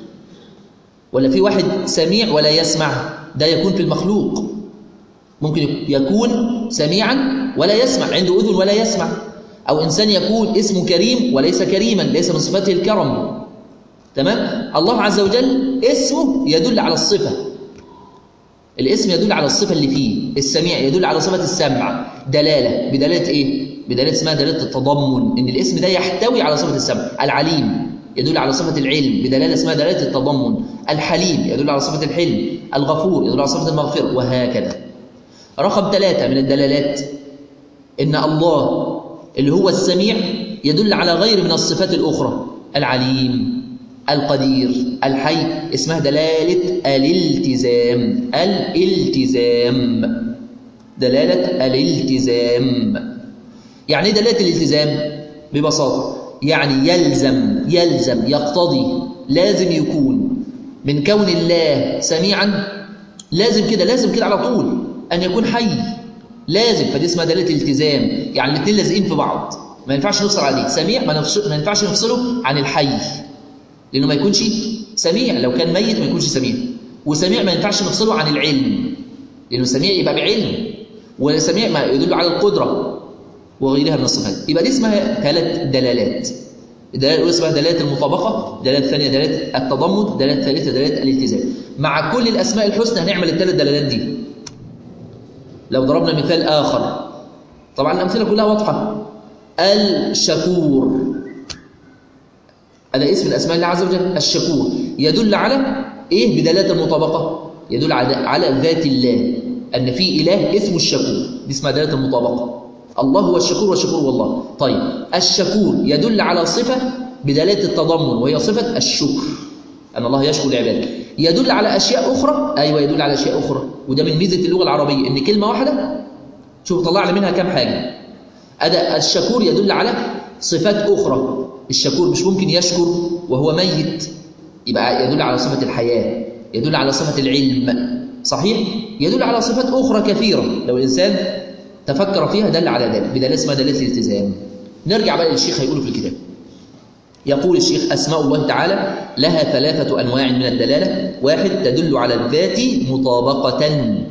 ولا في واحد سميع ولا يسمع ده يكون في المخلوق ممكن يكون سميعا ولا يسمع عنده أذن ولا يسمع أو إنسان يكون اسمه كريم وليس كريما ليس من صفاته الكرم تمام الله عز وجل اسمه يدل على الصفة الاسم يدل على الصفة اللي فيه السميع يدل على صفة السمع دلالة بدلالة إيه؟ بدلالة اسمها دلالة التضمن إن الاسم ده يحتوي على صفة السمع العليم يدل على صفة العلم بدلالة اسمها دلالة التضمن الحليم يدل على صفة الحلم الغفور يدل على صفة المغفرة وهكذا رقم ثلاثة من الدلالات إن الله اللي هو السميع يدل على غير من الصفات الأخرى العليم القدير الحي اسمها دلالة الالتزام الالتزام دلالة الالتزام يعني ايه دلالة الالتزام ببساطة يعني يلزم يلزم يقتضي لازم يكون من كون الله سميعا لازم كده لازم كده على طول أن يكون حي لازم فدي اسمها دلالة التزام يعني الاثنين لازقين في بعض ما ينفعش نفصل عليه سميع ما, نفصل ما ينفعش نفصله عن الحي لأنه ما يكونش سميع لو كان ميت ما يكونش سميع وسميع ما ينفعش نفصله عن العلم لأنه سميع يبقى بعلم وسميع ما يدل على القدرة وغيرها من الصفات يبقى دي اسمها ثلاث دلالات الدلاله الاولى اسمها دلاله المطابقه الدلاله الثانيه دلاله التضمن الدلاله الثالثه دلاله الالتزام مع كل الاسماء الحسنى هنعمل الثلاث دلالات دي لو ضربنا مثال اخر طبعا الامثله كلها واضحه الشكور هذا اسم من اسماء الله عز وجل الشكور يدل على ايه بدلاله المطابقه يدل على على ذات الله ان في اله اسمه الشكور دي اسمها دلاله المطابقه الله هو الشكور والشكور والله طيب الشكور يدل على صفة بدلالة التضمن وهي صفة الشكر أن الله يشكر لعباده يدل على أشياء أخرى أيوة يدل على أشياء أخرى وده من ميزة اللغة العربية إن كلمة واحدة شوف طلعنا منها كام حاجة أدا الشكور يدل على صفات أخرى الشكور مش ممكن يشكر وهو ميت يبقى يدل على صفة الحياة يدل على صفة العلم صحيح يدل على صفات أخرى كثيرة لو الإنسان تفكر فيها دل على ذلك بدلالة اسمها دلالة الالتزام نرجع بقى للشيخ هيقوله في الكتاب يقول الشيخ أسماء الله تعالى لها ثلاثة أنواع من الدلالة واحد تدل على الذات مطابقة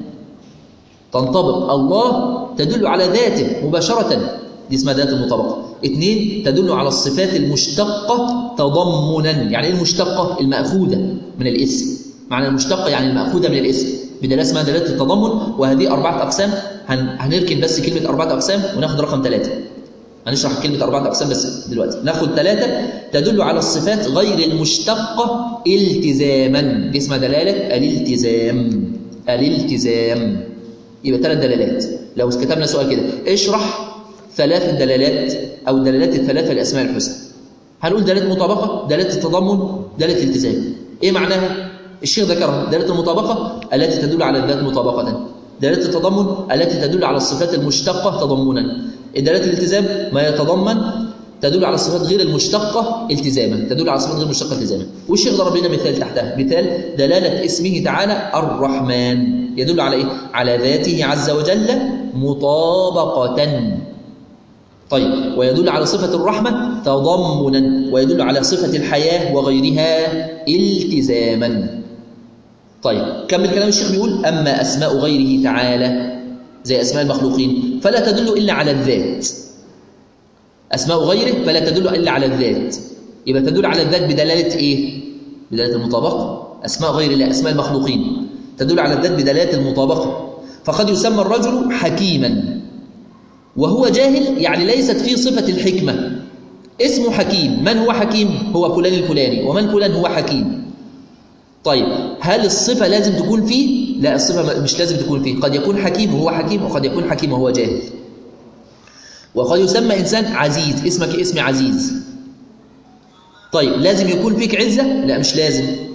تنطبق الله تدل على ذاته مباشرة دي اسمها دلالة المطابقة اثنين تدل على الصفات المشتقة تضمنا يعني ايه المشتقة المأخوذة من الاسم معنى المشتقة يعني المأخوذة من الاسم بدلالة اسمها دلالة التضمن وهذه أربعة أقسام هن... هنركن بس كلمة أربعة أقسام وناخد رقم ثلاثة هنشرح كلمة أربعة أقسام بس دلوقتي ناخد ثلاثة تدل على الصفات غير المشتقة التزاما دي اسمها دلالة الالتزام الالتزام يبقى ثلاث دلالات لو كتبنا سؤال كده اشرح ثلاث الدلالات أو الدلالات الثلاثة لأسماء الحسنى هنقول دلالة مطابقة دلالة التضمن دلالة الالتزام إيه معناها؟ الشيخ ذكرها دلالة المطابقة التي تدل على الذات مطابقة دلالة التضمن التي تدل على الصفات المشتقة تضمنا دلالة الالتزام ما يتضمن تدل على الصفات غير المشتقة التزاما تدل على الصفات غير المشتقة التزاما والشيخ ضرب لنا مثال تحتها مثال دلالة اسمه تعالى الرحمن يدل على إيه؟ على ذاته عز وجل مطابقة طيب ويدل على صفة الرحمة تضمنا ويدل على صفة الحياة وغيرها التزاما طيب كمل كلام الشيخ بيقول أما أسماء غيره تعالى زي أسماء المخلوقين فلا تدل إلا على الذات أسماء غيره فلا تدل إلا على الذات يبقى تدل على الذات بدلالة إيه؟ بدلالة المطابقة أسماء غير الله أسماء المخلوقين تدل على الذات بدلالة المطابقة فقد يسمى الرجل حكيما وهو جاهل يعني ليست فيه صفة الحكمة اسمه حكيم من هو حكيم؟ هو فلان الفلاني ومن فلان هو حكيم طيب هل الصفة لازم تكون فيه؟ لا الصفة مش لازم تكون فيه قد يكون حكيم وهو حكيم وقد يكون حكيم وهو جاهل وقد يسمى إنسان عزيز اسمك اسم عزيز طيب لازم يكون فيك عزة؟ لا مش لازم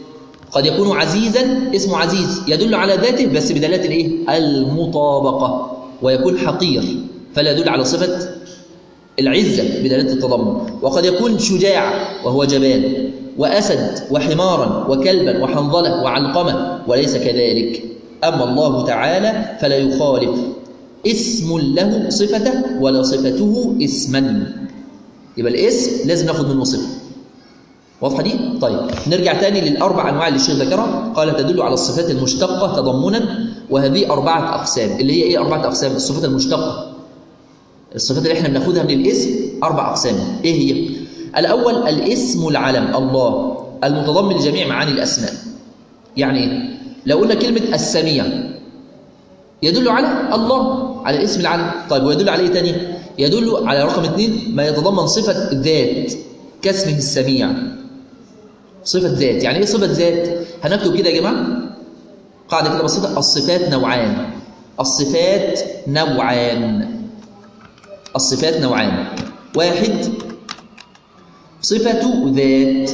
قد يكون عزيزا اسمه عزيز يدل على ذاته بس بدلالة الايه المطابقة ويكون حقير فلا يدل على صفة العزة بدلالة التضمن وقد يكون شجاع وهو جبان وأسد وحمارا وكلبا وحنظلة وعلقمة وليس كذلك أما الله تعالى فلا يخالف اسم له صفته ولا صفته اسما يبقى الاسم لازم ناخد منه صفه واضحه دي طيب نرجع تاني للاربع انواع اللي الشيخ ذكرها قال تدل على الصفات المشتقه تضمنا وهذه اربعه اقسام اللي هي ايه اربعه اقسام الصفات المشتقه الصفات اللي احنا بناخدها من الاسم اربع اقسام ايه هي الاول الاسم العلم الله المتضمن لجميع معاني الاسماء يعني ايه لو قلنا كلمه السميع يدل على الله على الاسم العلم طيب ويدل على ايه تاني يدل على رقم اثنين ما يتضمن صفه ذات كاسمه السميع صفة ذات يعني ايه صفة ذات هنكتب كده يا جماعة قاعدة كده بسيطة الصفات نوعان الصفات نوعان الصفات نوعان واحد صفة ذات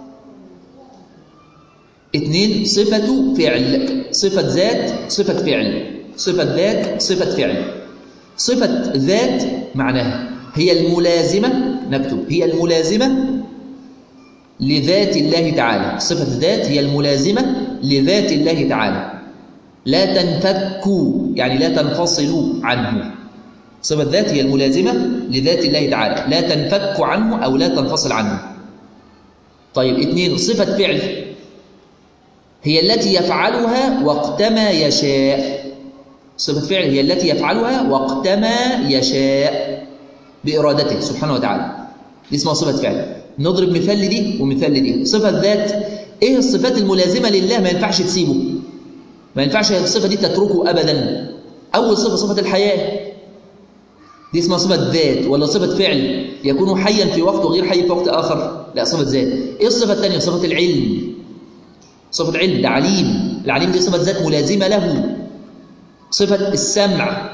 اثنين صفة فعل صفة ذات صفة فعل صفة ذات صفة فعل صفة ذات معناها هي الملازمة نكتب هي الملازمة لذات الله تعالى صفة ذات هي الملازمة لذات الله تعالى لا تنفكوا يعني لا تنفصلوا عنه صفة ذات هي الملازمة لذات الله تعالى لا تنفك عنه أو لا تنفصل عنه طيب اثنين صفة فعل هي التي يفعلها وقتما يشاء صفة فعل هي التي يفعلها وقتما يشاء بإرادته سبحانه وتعالى دي اسمها صفة فعل نضرب مثال لدي ومثال لدي صفة ذات ايه الصفات الملازمة لله ما ينفعش تسيبه ما ينفعش الصفة دي تتركه أبدا أول صفة صفة الحياة دي اسمها صفة ذات ولا صفة فعل يكون حيا في وقت وغير حي في وقت آخر لا صفة ذات ايه الصفة الثانية صفة العلم صفة علم ده عليم العليم دي صفة ذات ملازمة له صفة السمع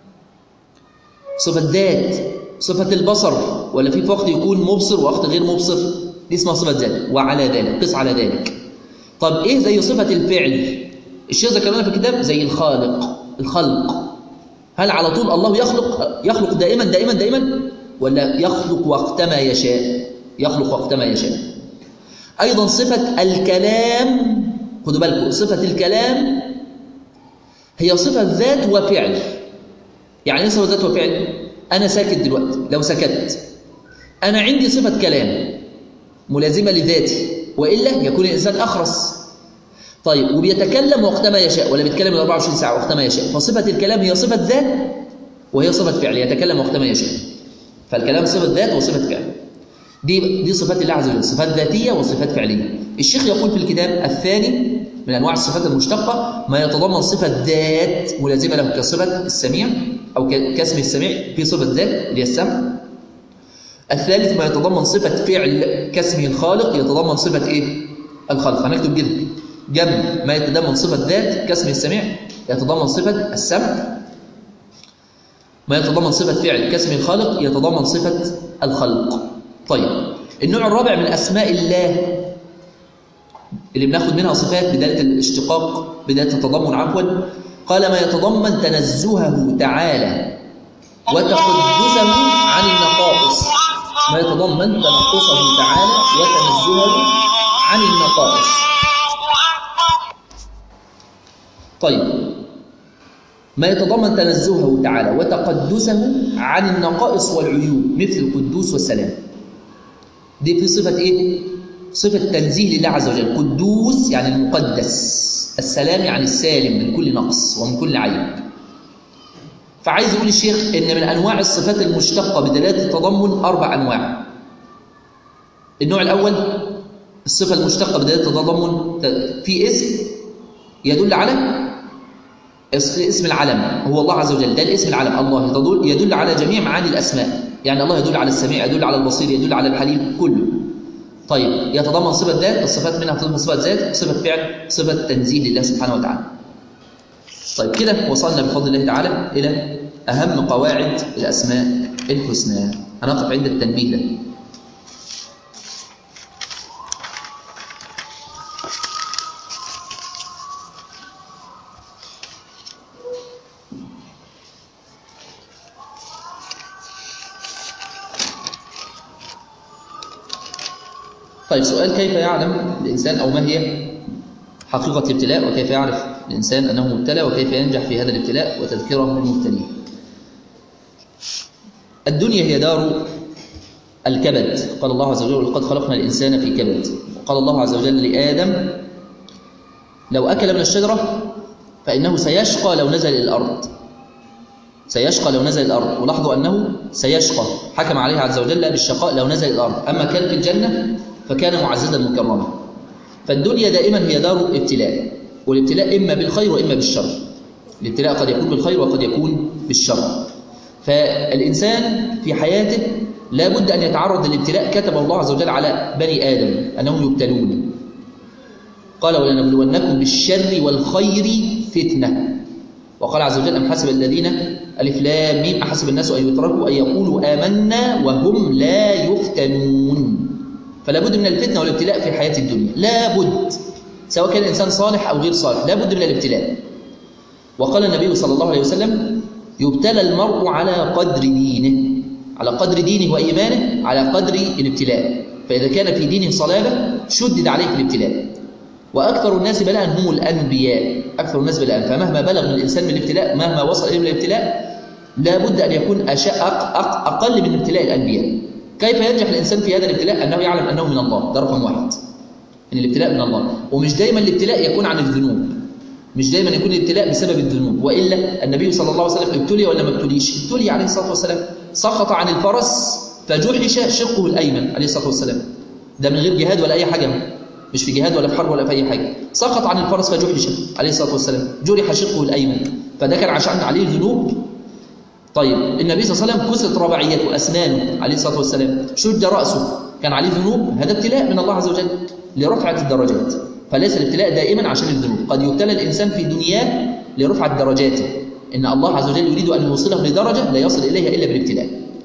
صفة ذات صفة البصر ولا في وقت يكون مبصر ووقت غير مبصر دي اسمها صفة ذات وعلى ذلك قس على ذلك طب ايه زي صفة الفعل الشيخ ذكر لنا في الكتاب زي الخالق الخلق هل على طول الله يخلق يخلق دائما دائما دائما ولا يخلق وقتما يشاء يخلق وقتما يشاء ايضا صفة الكلام خدوا بالكم صفة الكلام هي صفة ذات وفعل يعني ايه صفة ذات وفعل أنا ساكت دلوقتي لو سكت أنا عندي صفة كلام ملازمة لذاتي وإلا يكون الإنسان أخرس طيب وبيتكلم وقتما يشاء ولا بيتكلم 24 ساعة وقتما يشاء فصفة الكلام هي صفة ذات وهي صفة فعل يتكلم وقتما يشاء فالكلام صفة ذات وصفة فعل دي دي صفات الله عز وجل صفات ذاتية وصفات فعلية الشيخ يقول في الكتاب الثاني من أنواع الصفات المشتقة ما يتضمن صفة ذات ملازمة له كصفة السميع أو كاسم السميع في صفة ذات اللي هي السمع الثالث ما يتضمن صفة فعل كاسمه الخالق يتضمن صفة إيه؟ الخلق هنكتب كده جنب ما يتضمن صفة ذات كاسم السميع يتضمن صفة السمع ما يتضمن صفة فعل كاسم الخالق يتضمن صفة الخلق طيب النوع الرابع من أسماء الله اللي بناخد منها صفات بداية الاشتقاق بداية التضمن عفوا قال ما يتضمن تنزهه تعالى وتقدسه عن النقائص ما يتضمن تنقصه تعالى وتنزهه عن النقائص طيب ما يتضمن تنزهه تعالى وتقدسه عن النقائص والعيوب مثل القدوس والسلام دي في صفة إيه؟ صفة تنزيه لله عز وجل قدوس يعني المقدس السلام يعني السالم من كل نقص ومن كل عيب فعايز يقول الشيخ ان من انواع الصفات المشتقه بدلاله التضمن اربع انواع النوع الاول الصفه المشتقه بدلاله التضمن في اسم يدل على اسم العلم هو الله عز وجل ده الاسم العلم الله يدل, يدل على جميع معاني الاسماء يعني الله يدل على السميع يدل على البصير يدل على الحليم كله طيب يتضمن صفة ذات الصفات منها تضمن صفة ذات صفة فعل صفة تنزيل لله سبحانه وتعالى طيب كده وصلنا بفضل الله تعالى إلى أهم قواعد الأسماء الحسنى هنقف عند التنبيه ده طيب سؤال كيف يعلم الإنسان أو ما هي حقيقة الابتلاء وكيف يعرف الإنسان أنه مبتلى وكيف ينجح في هذا الابتلاء وتذكره للمبتلين الدنيا هي دار الكبد قال الله عز وجل ولقد خلقنا الإنسان في كبد وقال الله عز وجل لآدم لو أكل من الشجرة فإنه سيشقى لو نزل إلى الأرض سيشقى لو نزل الأرض ولاحظوا أنه سيشقى حكم عليه عز وجل بالشقاء لو نزل الأرض أما كان في الجنة فكان معززا مكرما فالدنيا دائما هي دار ابتلاء والابتلاء إما بالخير وإما بالشر الابتلاء قد يكون بالخير وقد يكون بالشر فالإنسان في حياته لا بد أن يتعرض للابتلاء كتب الله عز وجل على بني آدم أنهم يبتلون قال ولنبلونكم بالشر والخير فتنة وقال عز وجل أم حسب الذين ألف لام ميم أحسب الناس أن يتركوا أن يقولوا آمنا وهم لا يفتنون فلا بد من الفتنة والابتلاء في حياة الدنيا لا بد سواء كان الإنسان صالح أو غير صالح لا بد من الابتلاء وقال النبي صلى الله عليه وسلم يبتلى المرء على قدر دينه على قدر دينه وإيمانه على قدر الابتلاء فإذا كان في دينه صلابة شدد عليه في الابتلاء وأكثر الناس بلاء هم الأنبياء أكثر الناس بلاء فمهما بلغ من الإنسان من الابتلاء مهما وصل إليه من الابتلاء لا بد أن يكون أشاء أقل من ابتلاء الأنبياء كيف ينجح الإنسان في هذا الابتلاء أنه يعلم أنه من الله ده رقم واحد إن الابتلاء من الله ومش دايما الابتلاء يكون عن الذنوب مش دايما يكون الابتلاء بسبب الذنوب وإلا النبي صلى الله عليه وسلم ابتلي ولا ما ابتليش ابتلي عليه الصلاة والسلام سقط عن الفرس فجحش شقه الأيمن عليه الصلاة والسلام ده من غير جهاد ولا أي حاجة مش في جهاد ولا في حرب ولا في أي حاجة سقط عن الفرس فجحش عليه الصلاة والسلام جرح شقه الأيمن فده كان عشان عليه ذنوب طيب النبي صلى الله عليه وسلم كسرت رباعيته أسنانه عليه الصلاة والسلام شد رأسه كان عليه ذنوب هذا ابتلاء من الله عز وجل لرفعة الدرجات فليس الابتلاء دائما عشان الذنوب قد يبتلى الإنسان في دنياه لرفعة درجاته إن الله عز وجل يريد أن يوصله لدرجة لا يصل إليها إلا بالابتلاء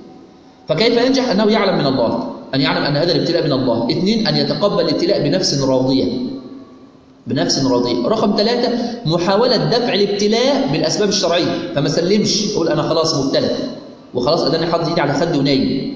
فكيف ينجح أنه يعلم من الله أن يعلم أن هذا الابتلاء من الله اثنين أن يتقبل الابتلاء بنفس راضية بنفس راضية رقم ثلاثة محاولة دفع الابتلاء بالأسباب الشرعية فما سلمش يقول أنا خلاص مبتلى وخلاص أداني حاطط إيدي على خدي ونايم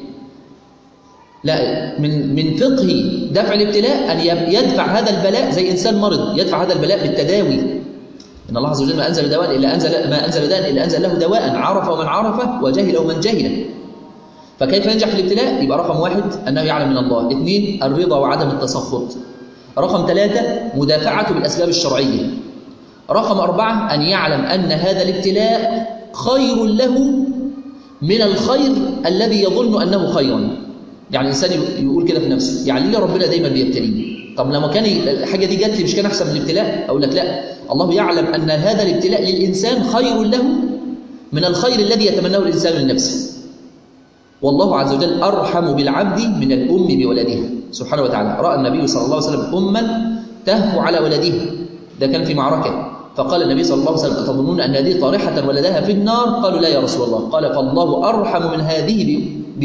لا من من فقه دفع الابتلاء أن يدفع هذا البلاء زي إنسان مرض يدفع هذا البلاء بالتداوي إن الله عز وجل ما أنزل دواء إلا أنزل ما أنزل داء إلا أنزل له دواء عرف ومن عرف وجهل ومن جهل فكيف ينجح في الابتلاء؟ يبقى رقم واحد أنه يعلم من الله اثنين الرضا وعدم التسخط رقم ثلاثة مدافعته بالأسباب الشرعية رقم أربعة أن يعلم أن هذا الابتلاء خير له من الخير الذي يظن أنه خيرا يعني الإنسان يقول كده في نفسه يعني ليه ربنا دايما بيبتليني طب لما كان الحاجة دي جات لي مش كان أحسن من الابتلاء أقول لك لا الله يعلم أن هذا الابتلاء للإنسان خير له من الخير الذي يتمناه الإنسان لنفسه والله عز وجل أرحم بالعبد من الأم بولدها سبحانه وتعالى رأى النبي صلى الله عليه وسلم أما تهفو على ولدها ده كان في معركة فقال النبي صلى الله عليه وسلم أتظنون أن هذه طارحة ولدها في النار قالوا لا يا رسول الله قال فالله أرحم من هذه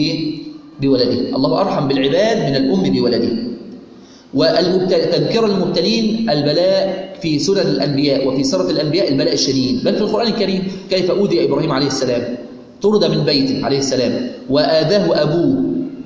بولده الله أرحم بالعباد من الأم بولده وتذكر المبتلين البلاء في سنن الأنبياء وفي سيرة الأنبياء البلاء الشديد بل في القرآن الكريم كيف أوذي إبراهيم عليه السلام طرد من بيته عليه السلام وآذاه أبوه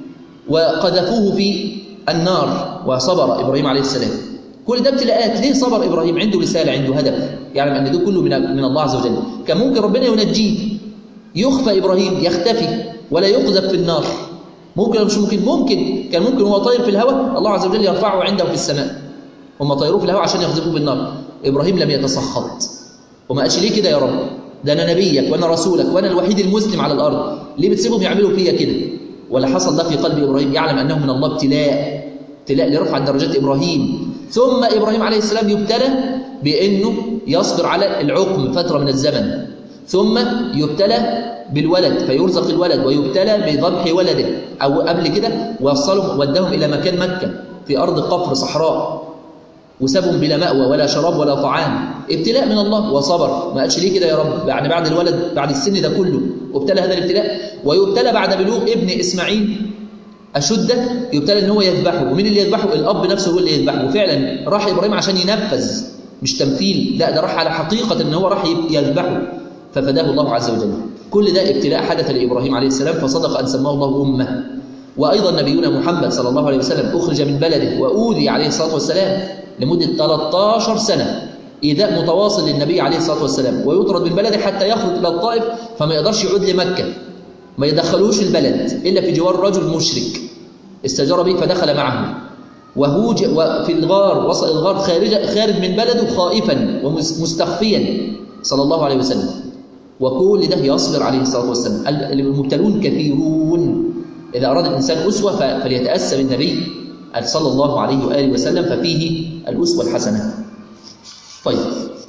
وقذفوه في النار وصبر إبراهيم عليه السلام كل ده ابتلاءات ليه صبر إبراهيم عنده رسالة عنده هدف يعلم أن ده كله من, من الله عز وجل كان ممكن ربنا ينجيه يخفى إبراهيم يختفي ولا يقذف في النار ممكن ولا مش ممكن ممكن كان ممكن هو طاير في الهواء الله عز وجل يرفعه عنده في السماء هم طيروه في الهواء عشان يقذفوه بالنار إبراهيم لم يتسخط وما قالش ليه كده يا رب ده أنا نبيك وأنا رسولك وأنا الوحيد المسلم على الأرض ليه بتسيبهم يعملوا فيا كده ولا حصل ده في قلب إبراهيم يعلم أنه من الله ابتلاء ابتلاء لرفع درجات إبراهيم ثم إبراهيم عليه السلام يبتلى بأنه يصبر على العقم فترة من الزمن ثم يبتلى بالولد فيرزق الولد ويبتلى بذبح ولده أو قبل كده وصلهم ودهم إلى مكان مكة في أرض قفر صحراء وسابهم بلا مأوى ولا شراب ولا طعام ابتلاء من الله وصبر ما قالش ليه كده يا رب يعني بعد الولد بعد السن ده كله وابتلى هذا الابتلاء ويبتلى بعد بلوغ ابن إسماعيل أشده يبتلى ان هو يذبحه ومين اللي يذبحه الأب نفسه هو اللي يذبحه وفعلا راح إبراهيم عشان ينفذ مش تمثيل لا ده راح على حقيقة ان هو راح يذبحه ففداه الله عز وجل كل ده ابتلاء حدث لإبراهيم عليه السلام فصدق أن سماه الله أمه وأيضا نبينا محمد صلى الله عليه وسلم أخرج من بلده وأوذي عليه الصلاة والسلام لمدة 13 سنة إيذاء متواصل للنبي عليه الصلاة والسلام ويطرد من بلده حتى يخرج إلى الطائف فما يقدرش يعود لمكة ما يدخلوش البلد إلا في جوار رجل مشرك استجار به فدخل معه وهوج وفي الغار وصل الغار خارج خارج من بلده خائفا ومستخفيا صلى الله عليه وسلم وكل ده يصبر عليه الصلاة والسلام المبتلون كثيرون إذا أراد الإنسان أسوة فليتأسى بالنبي صلى الله عليه وآله وسلم ففيه الأسوة الحسنة طيب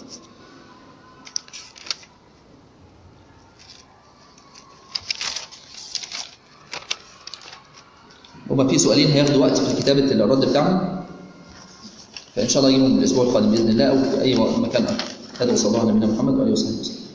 هما في سؤالين هياخدوا وقت في كتابة الرد بتاعهم فإن شاء الله يجيبهم الأسبوع القادم بإذن الله أو في أي مكان آخر هذا وصلى الله على نبينا محمد وآله وصحبه وسلم